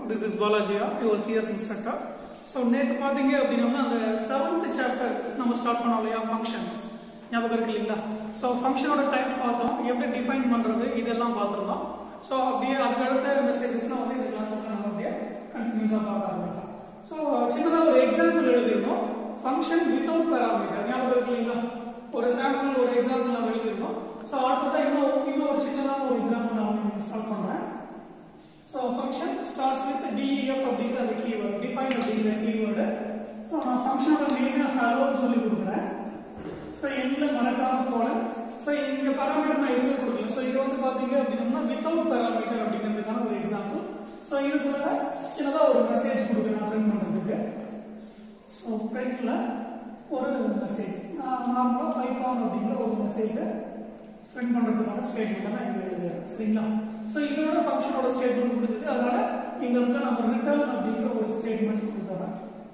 this is பாலாஜியா your CS instructor so நேற்று பார்த்தீங்க அப்படின்னா அந்த செவன்த் சாப்டர் நம்ம ஸ்டார்ட் பண்ணோம் இல்லையா ஃபங்க்ஷன்ஸ் ஞாபகம் இருக்கு இல்லைங்களா ஸோ ஃபங்க்ஷனோட டைப் பார்த்தோம் எப்படி டிஃபைன் பண்ணுறது இதெல்லாம் பார்த்துருந்தோம் ஸோ அப்படியே அதுக்கு அடுத்த மெசேஜஸ்லாம் வந்து இந்த கிளாஸஸ் நம்ம அப்படியே கண்டினியூஸாக பார்க்க ஆரம்பிக்கலாம் ஸோ சின்னதாக ஒரு எக்ஸாம்பிள் எழுதியிருந்தோம் ஃபங்க்ஷன் வித்தவுட் பேராமீட்டர் ஞாபகம் இருக்கு இல்லைங்களா ஒரு சாம்பிள் ஒரு எக்ஸாம்பிள் நம்ம எழுதியிருந்தோம் ஸோ அடுத்ததான் இன்னும் இன்னும் ஒரு சின்னதாக ஒரு எக்ஸாம்பிள் நான் ஸ்டார்ட் பண்ணுறேன் so function starts with DEF அப்படிங்கிற அந்த கீவேர்ட் டிஃபைன் அப்படிங்கிற கீவேர்டு ஸோ நான் ஃபங்க்ஷனோட மெயினாக ஹலோன்னு சொல்லி கொடுக்குறேன் ஸோ எந்த மறக்காம போல ஸோ இங்க பராமீட்டர் நான் எதுவுமே கொடுக்கல ஸோ இது வந்து பாத்தீங்க அப்படின்னா வித்தவுட் பராமீட்டர் அப்படிங்கிறதுக்கான ஒரு எக்ஸாம்பிள் ஸோ இதுக்குள்ள சின்னதா ஒரு மெசேஜ் கொடுக்குறேன் நான் பிரிண்ட் பண்றதுக்கு ஸோ பிரிண்ட்ல ஒரு மெசேஜ் நான் நார்மலாக பைத்தான் அப்படிங்கிற ஒரு மெசேஜை பிரிண்ட் பண்றதுக்கான ஸ்டேட்மெண்ட் நான் இங்க எழுதுறேன் சரிங்களா ஸோ இதோட ஃபங்க்ஷனோட ஸ்டேட்மெண்ட் கொடுத்தது அதனால இந்த இடத்துல நம்ம ரிட்டர்ன் அப்படிங்கிற ஒரு ஸ்டேட்மெண்ட் கொடுத்துறேன்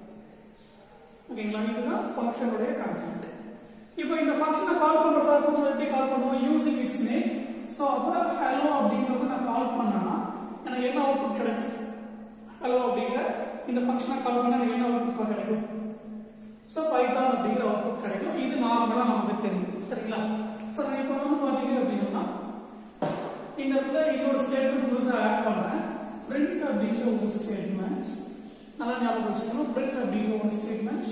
ஓகேங்களா இதுதான் ஃபங்க்ஷனுடைய கண்டென்ட் இப்போ இந்த ஃபங்க்ஷனை கால் பண்றதா இருக்கும் எப்படி கால் பண்ணுவோம் யூசிங் இட்ஸ் நேம் ஸோ அப்போ ஹலோ அப்படிங்கிறது நான் கால் பண்ணேன்னா எனக்கு என்ன அவுட்புட் கிடைக்கும் ஹலோ அப்படிங்கிற இந்த ஃபங்க்ஷனை கால் பண்ணா எனக்கு என்ன அவுட்புட் கிடைக்கும் ஸோ பைத்தான் அப்படிங்கிற அவுட்புட் கிடைக்கும் இது நார்மலாக நமக்கு தெரியும் சரிங்களா ஸோ நான் இப்போ வந்து பார்த்தீங்க அப்படின்னா இந்த இடத்துல இன்னொரு ஸ்டேட்மெண்ட் புதுசாக ஆட் பண்ணுறேன் பிரிண்ட் அப்படிங்கிற ஒரு ஸ்டேட்மெண்ட் நல்லா ஞாபகம் வச்சுக்கணும் பிரிண்ட் அப்படிங்கிற ஒரு ஸ்டேட்மெண்ட்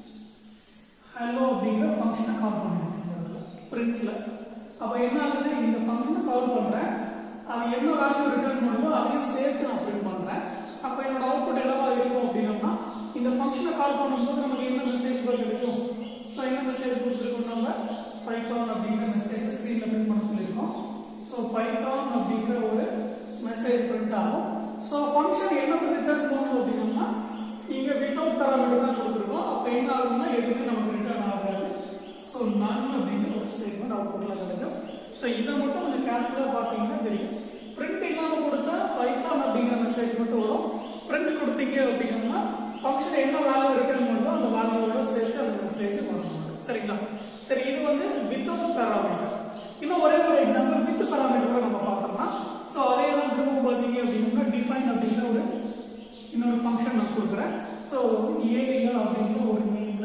ஹலோ அப்படிங்கிற ஃபங்க்ஷனை கால் பண்ணுறேன் பிரிண்ட்ல அப்போ என்ன ஆகுது இந்த ஃபங்க்ஷனை கால் பண்ணுறேன் அது என்ன வேல்யூ ரிட்டர்ன் பண்ணுதோ அதையும் சேர்த்து நான் பிரிண்ட் பண்ணுறேன் அப்போ என்னோட அவுட்புட் என்னவா இருக்கும் அப்படின்னா இந்த ஃபங்க்ஷனை கால் பண்ணும்போது நமக்கு என்ன மெசேஜ் கிடைக்கும் ஸோ என்ன மெசேஜ் கொடுத்துருக்கோம் நம்ம பைத்தான் அப்படிங்கிற மெசேஜ் ஸ்க்ரீனில் பிரிண்ட் பண்ண சொல்லியிருக்கோம் ஸோ பைத்தான் அப்படிங்கிற ஒரு மெசேஜ் பிரிண்ட் ஆகும் ஸோ ஃபங்க்ஷன் என்னத்தை ரிட்டர்ன் பண்ணணும் அப்படின்னா இங்க வித்தவுட் பேராமீட்டர் தான் கொடுத்துருக்கோம் அப்போ என்ன ஆகுதுன்னா எதுவுமே நமக்கு ரிட்டர்ன் ஆகாது ஸோ நன் அப்படிங்கிற ஒரு ஸ்டேட்மெண்ட் அவுட்புட்ல கிடைக்கும் ஸோ இதை மட்டும் கொஞ்சம் கேர்ஃபுல்லாக பார்த்தீங்கன்னா தெரியும் பிரிண்ட் இல்லாமல் கொடுத்தா பைத்தான் அப்படிங்கிற மெசேஜ் மட்டும் வரும் பிரிண்ட் கொடுத்தீங்க அப்படின்னா ஃபங்க்ஷன் என்ன வேல்யூ ரிட்டர்ன் பண்ணுதோ அந்த வேல்யூவோட சேர்த்து அந்த மெசேஜ் வரணும் சரிங்களா சரி இது வந்து வித்தவுட் பேராமீட்டர் இன்னும் ஒரே ஒரு எக்ஸாம்பிள் வித் பேராமீட்டர் நம்ம பார்த்தோம்னா ஸோ அதே தான் திரும்ப பார்த்தீங்க அப்படின்னா டிஃபைன் அப்படிங்கிற ஒரு இன்னொரு ஃபங்க்ஷன் நான் கொடுக்குறேன் ஸோ ஏரியா அப்படிங்கிற ஒரு நேம்ல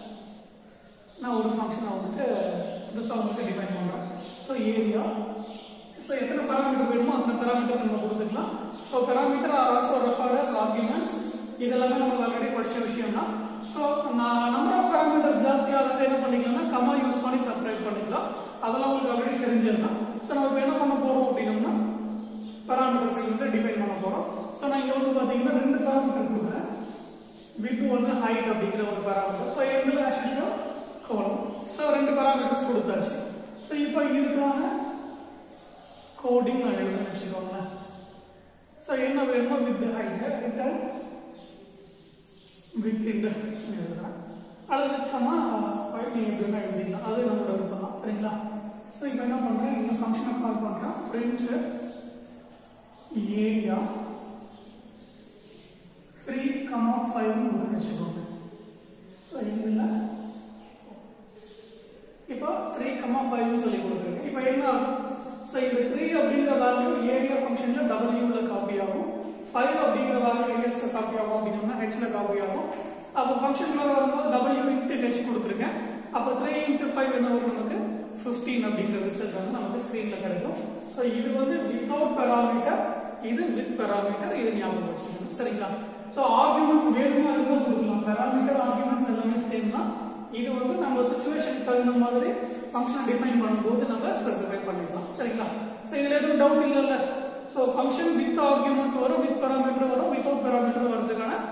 நான் ஒரு ஃபங்க்ஷனை வந்துட்டு புதுசாக வந்துட்டு டிஃபைன் பண்ணுறேன் ஸோ ஏரியா ஸோ எத்தனை பேராமீட்டர் வேணுமோ அத்தனை பேராமீட்டர் நம்ம கொடுத்துக்கலாம் so parameter are also referred as arguments இதெல்லாமே நம்ம ஆல்ரெடி படிச்ச விஷயம் தான் ஸோ நான் நம்பர் ஆஃப் பேராமீட்டர்ஸ் ஜாஸ்தியாக இருந்தால் என்ன பண்ணிக்கலாம்னா கமா யூஸ் பண்ணி சப்ஸ்கிரைப் பண்ணிக்கலாம் அதெல்லாம் உங்களுக்கு ஆல்ரெடி தெரிஞ்சது தான் ஸோ நம்ம இப்போ என்ன பண்ண போகிறோம் அப்படின்னோம்னா பேராமீட்டர்ஸ் வந்து டிஃபைன் பண்ண போகிறோம் ஸோ நான் இங்கே வந்து பார்த்தீங்கன்னா ரெண்டு பேராமீட்டர் கொடுக்குறேன் வித் ஒன்று ஹைட் அப்படிங்கிற ஒரு பேராமீட்டர் ஸோ எண்டில் ஆக்சுவலாக கோலம் ஸோ ரெண்டு பேராமீட்டர்ஸ் கொடுத்தாச்சு ஸோ இப்போ இதுக்கான கோடிங் நான் எழுதுன்னு வச்சுக்கோங்களேன் ஸோ என்ன வேணுமோ வித் ஹைட் ரிட்டர்ன் வித் இந்த எழுதுறேன் அல்லது கமா நீங்கள் எப்படின்னா எழுதிக்கலாம் அது நம்மளோட விருப்பம் தான் சரிங்களா ஸோ இப்போ என்ன பண்ணுறேன் இந்த ஃபங்க்ஷனை கால் பண்ணுறேன் பிரிண்ட் ஏரியா த்ரீ கமா ஃபைவ்னு வச்சுக்கோங்க ஸோ இதில் இப்போ த்ரீ கமா ஃபைவ்னு சொல்லி கொடுத்துருக்கேன் இப்போ என்ன ஆகும் ஸோ இந்த த்ரீ அப்படிங்கிற வேல்யூ ஏரியா ஃபங்க்ஷனில் டபிள்யூல காப்பி ஆகும் ஃபைவ் அப்படிங்கிற வேல்யூ ஏரியாஸில் காப்பி ஆகும் அப்படின்னா ஹெச்ல காப்பி ஆகும் அப்போ ஃபங்க்ஷன் வரும்போது டபிள்யூ இன்ட்டு ஹெச் கொடுத்துருக்கேன் அப்போ த்ரீ இன்ட்டு ஃபைவ் என்ன வரும் நமக்கு ஃபிஃப்டீன் அப்படிங்கிற ரிசல்ட் வந்து நமக்கு ஸ்க்ரீனில் கிடைக்கும் ஸோ இது வந்து வித்தவுட் பேராமீட்டர் இது வித் பேராமீட்டர் இது ஞாபகம் வச்சுக்கணும் சரிங்களா ஸோ ஆர்குமெண்ட்ஸ் வேணுமா அதுதான் கொடுக்கலாம் பேராமீட்டர் ஆர்குமெண்ட்ஸ் எல்லாமே சேம் தான் இது வந்து நம்ம சுச்சுவேஷன் தகுந்த மாதிரி ஃபங்க்ஷன் டிஃபைன் பண்ணும்போது நம்ம ஸ்பெசிஃபை பண்ணிக்கலாம் சரிங்களா ஸோ இதில் எதுவும் டவுட் இல்லைல்ல ஸோ ஃபங்க்ஷன் வித் ஆர்குமெண்ட் வரும் வித் பேராமீட்டர் வரும் வித்தவுட் பேராமீட்டர் வரதுக்கான